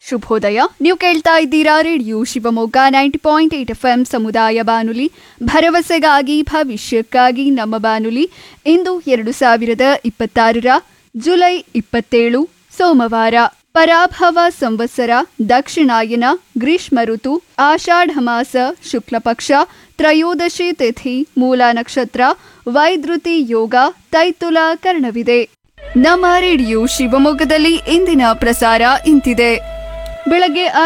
ಶುಭೋದಯ ನೀವು ಕೇಳ್ತಾ ಇದ್ದೀರಾ radio Shivamogga ninety point eight F M ಸಮುದಾಯ ಬಾನುಲಿ ಭರವಸೆಗಾಗಿ ಭವಿಷ್ಯಕ್ಕಾಗಿ ನಮ್ಮ ಬಾನುಲಿ ಇಂದು ಎರಡು ಸಾವಿರದ ಇಪ್ಪತ್ತಾರರ ಜುಲೈ ಇಪ್ಪತ್ತೇಳು ಸೋಮವಾರ ಪರಾಭವ ಸಂವತ್ಸರ ದಕ್ಷಿಣಾಯನ ಗ್ರೀಷ್ಮ ಋತು ಆಷಾಢ ಮಾಸ ಶುಕ್ಲ ಪಕ್ಷ ತ್ರಯೋದಶಿ ತಿಥಿ ಮೂಲ ನಕ್ಷತ್ರ ವೈದ್ರುತಿ ಯೋಗ ತೈತುಲ ಕರ್ಣವಿದೆ ನಮ್ಮ ರೇಡಿಯೋ ಶಿವಮೊಗ್ಗದಲ್ಲಿ ಇಂದಿನ ಪ್ರಸಾರ ಇಂತಿದೆ ಬೆಳಗ್ಗೆ